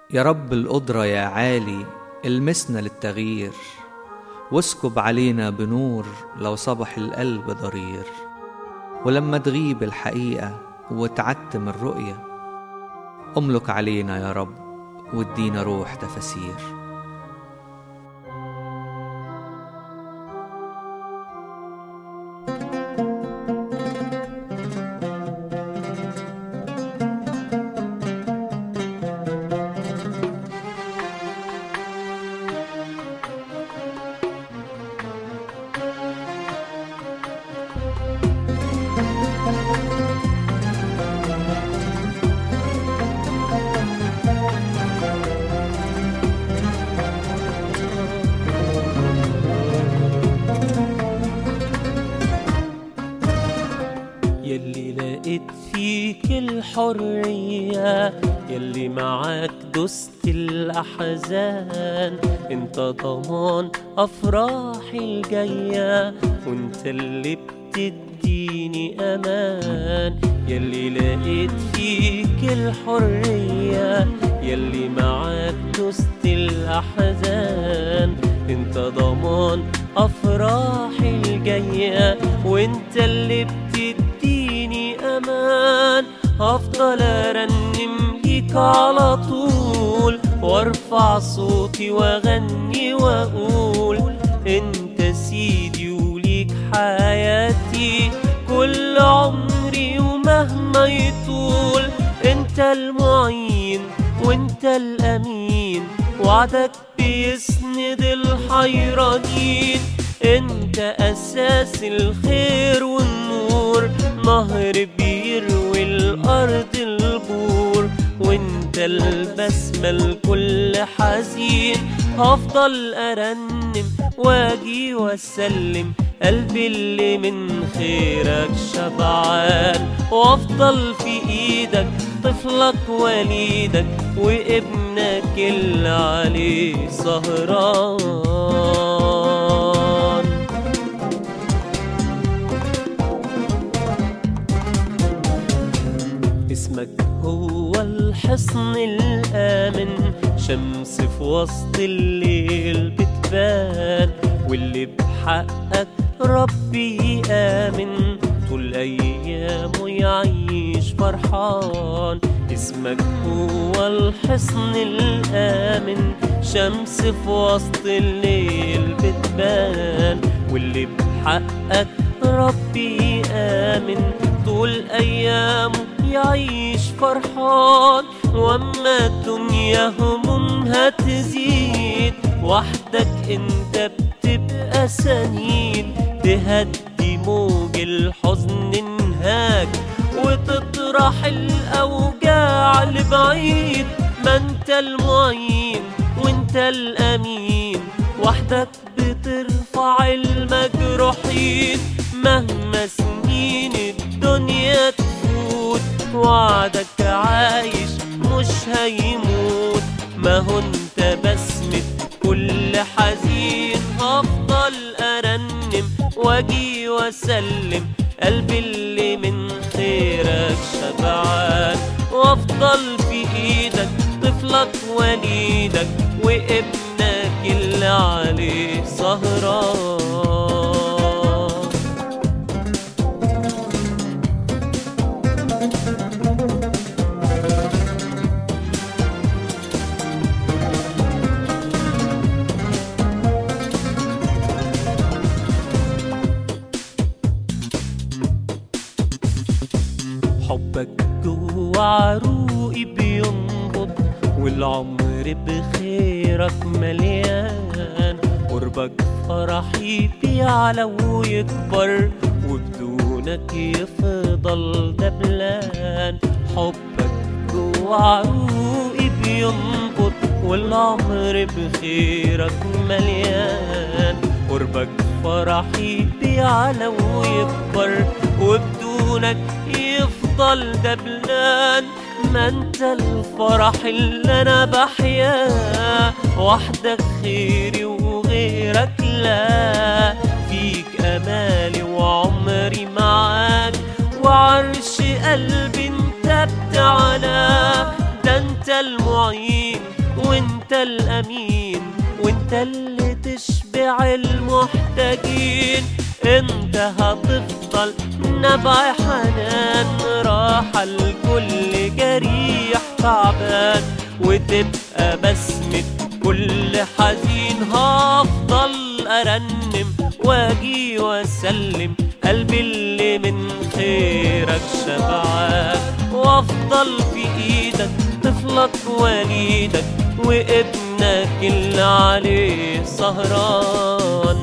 يا رب القدرة يا عالي المسنا للتغيير واسكب علينا بنور لو صبح القلب ضرير ولما تغيب الحقيقة وتعتم الرؤية املك علينا يا رب وادينا روح تفسير يلي لقيت فيك الحرية يلي معاك دست الأحزان انت ضمان أفراحي الجاية وانت اللي بتديني أمان يلي لقيت فيك الحرية يلي معاك دست الأحزان انت ضمان أفراحي الجاية وانت اللي بتديني أمان هفضل أرنم ليك على طول وارفع صوتي واغني واقول انت سيدي وليك حياتي كل عمري ومهما يطول انت المعين وانت الامين وعدك بيسند الحيرانين انت اساس الخير والنور نهر بيروي الارض البور وانت البسمة لكل حزين هفضل ارنم واجي واسلم قلبي اللي من خيرك شبعان وافضل في ايدك طفلك وليدك وابنك اللي عليه سهران اسمك هو الحصن الآمن شمس في وسط الليل بتبان واللي بحقك ربي آمن طول أيامه يعيش فرحان اسمك هو الحصن الآمن شمس في وسط الليل بتبان واللي بحقك ربي آمن طول أيامه يعيش فرحان واما الدنيا همومها تزيد وحدك انت بتبقى سنين تهدي موج الحزن انهاك وتطرح الاوجاع لبعيد ما انت المعين وانت الامين وحدك بترفع المجروحين مهما سنين الدنيا تفوت وعدك عايش مش هيموت ما هو انت بسمة كل حزين هفضل ارنم واجي واسلم قلبي اللي من خيرك شبعان وافضل في ايدك طفلك وليدك وابنك اللي عليه سهران حبك جوا عروقي بينبض والعمر بخيرك مليان قربك فرحي بيعلى ويكبر وبدونك يفضل دبلان حبك جوا عروقي بينبض والعمر بخيرك مليان قربك فرحي بيعلى ويكبر وبدونك يفضل دبلان ما انت الفرح اللي انا بحياه وحدك خيري وغيرك لا فيك امالي وعمري معاك وعرش قلبي انت بتعلى ده انت المعين وانت الامين وانت اللي تشبع المحتاجين انت هتفضل نبع حنان راحة لكل جريح تعبان وتبقى بسمة كل حزين هفضل ارنم واجي واسلم قلبي اللي من خيرك شبعان وافضل في ايدك طفلك وليدك وابنك اللي عليه سهران